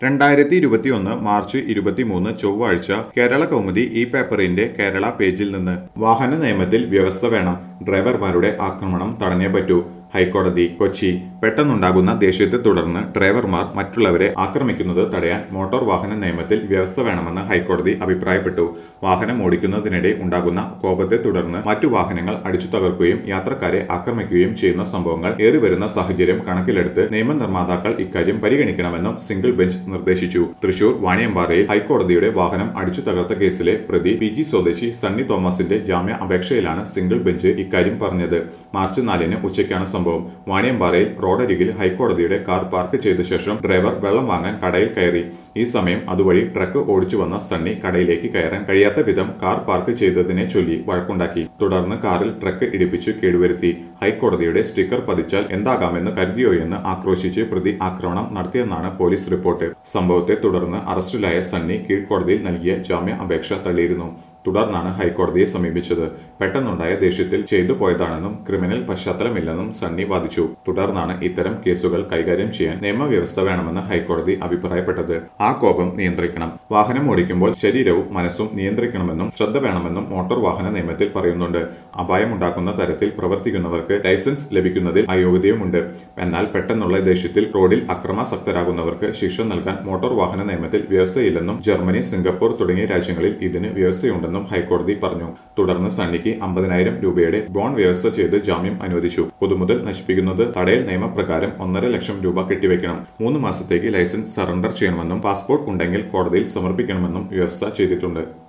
രണ്ടായിരത്തി ഇരുപത്തിയൊന്ന് മാർച്ച് ഇരുപത്തിമൂന്ന് ചൊവ്വാഴ്ച കേരള കൗമുദി ഈ പേപ്പറിന്റെ കേരള പേജിൽ നിന്ന് വാഹന നിയമത്തിൽ വ്യവസ്ഥ വേണം ഡ്രൈവർമാരുടെ ആക്രമണം തടഞ്ഞേ പറ്റൂ ഹൈക്കോടതി കൊച്ചി പെട്ടെന്നുണ്ടാകുന്ന ദേഷ്യത്തെ തുടർന്ന് ഡ്രൈവർമാർ മറ്റുള്ളവരെ ആക്രമിക്കുന്നത് തടയാൻ മോട്ടോർ വാഹന നിയമത്തിൽ വ്യവസ്ഥ വേണമെന്ന് ഹൈക്കോടതി അഭിപ്രായപ്പെട്ടു വാഹനം ഓടിക്കുന്നതിനിടെ ഉണ്ടാകുന്ന കോപത്തെ തുടർന്ന് മറ്റു വാഹനങ്ങൾ അടിച്ചു തകർക്കുകയും യാത്രക്കാരെ ആക്രമിക്കുകയും ചെയ്യുന്ന സംഭവങ്ങൾ ഏറിവരുന്ന സാഹചര്യം കണക്കിലെടുത്ത് നിയമനിർമ്മാതാക്കൾ ഇക്കാര്യം പരിഗണിക്കണമെന്നും സിംഗിൾ ബെഞ്ച് നിർദ്ദേശിച്ചു തൃശൂർ വാണിയമ്പാറയിൽ ഹൈക്കോടതിയുടെ വാഹനം അടിച്ചു തകർത്ത കേസിലെ പ്രതി പി ജി സ്വദേശി സണ്ണി തോമസിന്റെ ജാമ്യ അപേക്ഷയിലാണ് സിംഗിൾ ബെഞ്ച് ഇക്കാര്യം പറഞ്ഞത് മാർച്ച് നാലിന് ഉച്ചയ്ക്കാണ് സംഭവം വാണിയമ്പാറയിൽ റോഡരികിൽ ഹൈക്കോടതിയുടെ കാർ പാർക്ക് ചെയ്ത ശേഷം ഡ്രൈവർ വെള്ളം വാങ്ങാൻ കടയിൽ കയറി ഈ സമയം അതുവഴി ട്രക്ക് ഓടിച്ചു വന്ന സണ്ണി കടയിലേക്ക് കയറാൻ കഴിയാത്ത വിധം കാർ പാർക്ക് ചെയ്തതിനെ ചൊല്ലി വഴക്കുണ്ടാക്കി തുടർന്ന് കാറിൽ ട്രക്ക് ഇടിപ്പിച്ചു കേടുവരുത്തി ഹൈക്കോടതിയുടെ സ്റ്റിക്കർ പതിച്ചാൽ എന്താകാമെന്ന് കരുതിയോയെന്ന് ആക്രോശിച്ച് പ്രതി ആക്രമണം നടത്തിയെന്നാണ് പോലീസ് റിപ്പോർട്ട് സംഭവത്തെ തുടർന്ന് അറസ്റ്റിലായ സണ്ണി കീഴ്ക്കോടതിയിൽ നൽകിയ ജാമ്യ അപേക്ഷ തള്ളിയിരുന്നു തുടർന്നാണ് ഹൈക്കോടതിയെ സമീപിച്ചത് പെട്ടെന്നുണ്ടായ ദേഷ്യത്തിൽ ചെയ്തു പോയതാണെന്നും ക്രിമിനൽ പശ്ചാത്തലമില്ലെന്നും സണ്ണി വാദിച്ചു തുടർന്നാണ് ഇത്തരം കേസുകൾ കൈകാര്യം ചെയ്യാൻ നിയമവ്യവസ്ഥ വേണമെന്ന് ഹൈക്കോടതി അഭിപ്രായപ്പെട്ടത് ആ കോപം നിയന്ത്രിക്കണം വാഹനം ഓടിക്കുമ്പോൾ ശരീരവും മനസ്സും നിയന്ത്രിക്കണമെന്നും ശ്രദ്ധ വേണമെന്നും മോട്ടോർ വാഹന നിയമത്തിൽ പറയുന്നുണ്ട് അപായമുണ്ടാക്കുന്ന തരത്തിൽ പ്രവർത്തിക്കുന്നവർക്ക് ലൈസൻസ് ലഭിക്കുന്നതിൽ അയോഗ്യതയുമുണ്ട് എന്നാൽ പെട്ടെന്നുള്ള ദേഷ്യത്തിൽ റോഡിൽ അക്രമാസക്തരാകുന്നവർക്ക് ശിക്ഷ നൽകാൻ മോട്ടോർ വാഹന നിയമത്തിൽ വ്യവസ്ഥയില്ലെന്നും ജർമ്മനി സിംഗപ്പൂർ തുടങ്ങിയ രാജ്യങ്ങളിൽ ഇതിന് വ്യവസ്ഥയുണ്ടെന്നും ഹൈക്കോടതി പറഞ്ഞു തുടർന്ന് സണ്ണിക്ക് അമ്പതിനായിരം രൂപയുടെ ബോണ്ട് വ്യവസ്ഥ ചെയ്ത് ജാമ്യം അനുവദിച്ചു പൊതുമുതൽ നശിപ്പിക്കുന്നത് തടയൽ നിയമപ്രകാരം ഒന്നര ലക്ഷം രൂപ കെട്ടിവെക്കണം മൂന്ന് മാസത്തേക്ക് ലൈസൻസ് സറണ്ടർ ചെയ്യണമെന്നും പാസ്പോർട്ട് ഉണ്ടെങ്കിൽ കോടതിയിൽ സമർപ്പിക്കണമെന്നും വ്യവസ്ഥ ചെയ്തിട്ടുണ്ട്